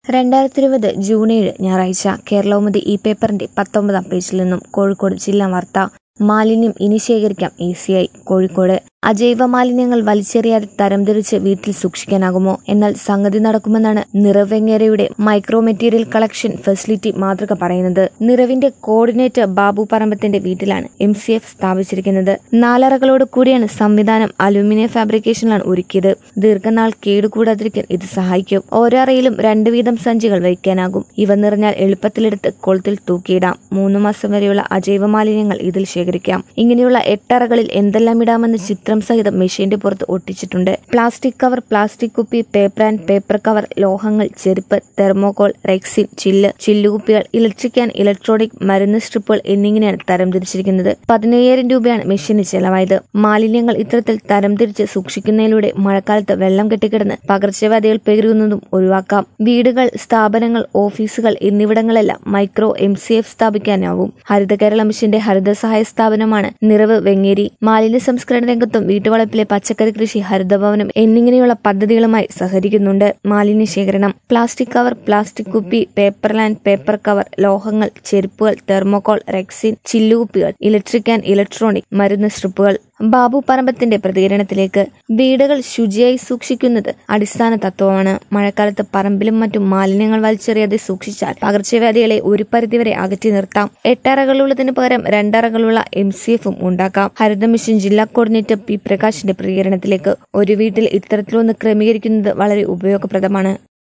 രണ്ടായിരത്തി ഇരുപത് ജൂൺ ഏഴ് ഞായറാഴ്ച കേരളൗമുദി ഈ പേപ്പറിന്റെ പത്തൊമ്പതാം പേജിൽ നിന്നും കോഴിക്കോട് ജില്ലാ വാർത്ത മാലിന്യം ഇനി ശേഖരിക്കാം ഈസിയായി കോഴിക്കോട് അജൈവ മാലിന്യങ്ങൾ വലിച്ചെറിയാതെ തരംതിരിച്ച് വീട്ടിൽ സൂക്ഷിക്കാനാകുമോ എന്നാൽ സംഗതി നടക്കുമെന്നാണ് നിറവെങ്ങേരയുടെ മൈക്രോ മെറ്റീരിയൽ കളക്ഷൻ ഫെസിലിറ്റി മാതൃക പറയുന്നത് നിറവിന്റെ കോർഡിനേറ്റർ ബാബു പറമ്പത്തിന്റെ വീട്ടിലാണ് എം സി എഫ് സ്ഥാപിച്ചിരിക്കുന്നത് നാലറകളോട് കൂടിയാണ് സംവിധാനം അലൂമിനിയം ഫാബ്രിക്കേഷനിലാണ് ഒരുക്കിയത് ദീർഘനാൾ കേടുകൂടാതിരിക്കാൻ ഇത് സഹായിക്കും ഓരോ അറയിലും രണ്ടു വീതം സഞ്ചികൾ വയ്ക്കാനാകും ഇവ നിറഞ്ഞാൽ എളുപ്പത്തിലെടുത്ത് കൊളുത്തിൽ തൂക്കിയിടാം മൂന്ന് മാസം വരെയുള്ള അജൈവ മാലിന്യങ്ങൾ ഇതിൽ ശേഖരിക്കാം ഇങ്ങനെയുള്ള എട്ടറകളിൽ എന്തെല്ലാം ഇടാമെന്ന് ചിത്രം സഹിതം മെഷീന്റെ പുറത്ത് ഒട്ടിച്ചിട്ടുണ്ട് പ്ലാസ്റ്റിക് കവർ പ്ലാസ്റ്റിക് കുപ്പി പേപ്പർ ആൻഡ് പേപ്പർ കവർ ലോഹങ്ങൾ ചെരുപ്പ് തെർമോകോൾ റെക്സിൻ ചില്ല് ചില്ലുകുപ്പികൾ ഇലക്ട്രിക് ആൻഡ് ഇലക്ട്രോണിക് മരുന്ന് സ്ട്രിപ്പുകൾ എന്നിങ്ങനെയാണ് തരംതിരിച്ചിരിക്കുന്നത് പതിനയ്യായിരം രൂപയാണ് മെഷീന് ചെലവായത് മാലിന്യങ്ങൾ ഇത്തരത്തിൽ തരംതിരിച്ച് സൂക്ഷിക്കുന്നതിലൂടെ മഴക്കാലത്ത് വെള്ളം കെട്ടിക്കിടന്ന് പകർച്ചവ്യാധികൾ പെരുകുന്നതും ഒഴിവാക്കാം വീടുകൾ സ്ഥാപനങ്ങൾ ഓഫീസുകൾ എന്നിവിടങ്ങളെല്ലാം മൈക്രോ എം സി എഫ് സ്ഥാപിക്കാനാവും ഹരിത കേരള മിഷന്റെ ഹരിത സഹായ സ്ഥാപനമാണ് നിറവ് വെങ്ങേരി മാലിന്യ സംസ്കരണ രംഗത്തും വീട്ടുവളപ്പിലെ പച്ചക്കറി കൃഷി ഹരിതഭവനം എന്നിങ്ങനെയുള്ള പദ്ധതികളുമായി സഹകരിക്കുന്നുണ്ട് മാലിന്യ ശേഖരണം പ്ലാസ്റ്റിക് കവർ പ്ലാസ്റ്റിക് കുപ്പി പേപ്പർ ലാൻഡ് പേപ്പർ കവർ ലോഹങ്ങൾ ചെരുപ്പുകൾ തെർമോകോൾ റെക്സിൻ ചില്ലുകുപ്പികൾ ഇലക്ട്രിക് ആൻഡ് ഇലക്ട്രോണിക് മരുന്ന് സ്ട്രിപ്പുകൾ ബാബു പറമ്പത്തിന്റെ പ്രതികരണത്തിലേക്ക് വീടുകൾ ശുചിയായി സൂക്ഷിക്കുന്നത് അടിസ്ഥാന തത്വമാണ് മഴക്കാലത്ത് പറമ്പിലും മറ്റും മാലിന്യങ്ങൾ വലിച്ചെറിയാതെ സൂക്ഷിച്ചാൽ പകർച്ചവ്യാധികളെ ഒരു പരിധിവരെ അകറ്റി നിർത്താം എട്ടറകളുള്ളതിന് പകരം രണ്ടറകളുള്ള എം സി എഫും ഉണ്ടാക്കാം ഹരിത മിഷൻ ജില്ലാ കോർഡിനേറ്റർ പി പ്രകാശിന്റെ പ്രതികരണത്തിലേക്ക് ഒരു വീട്ടിൽ ഇത്തരത്തിലൊന്ന് ക്രമീകരിക്കുന്നത് വളരെ ഉപയോഗപ്രദമാണ്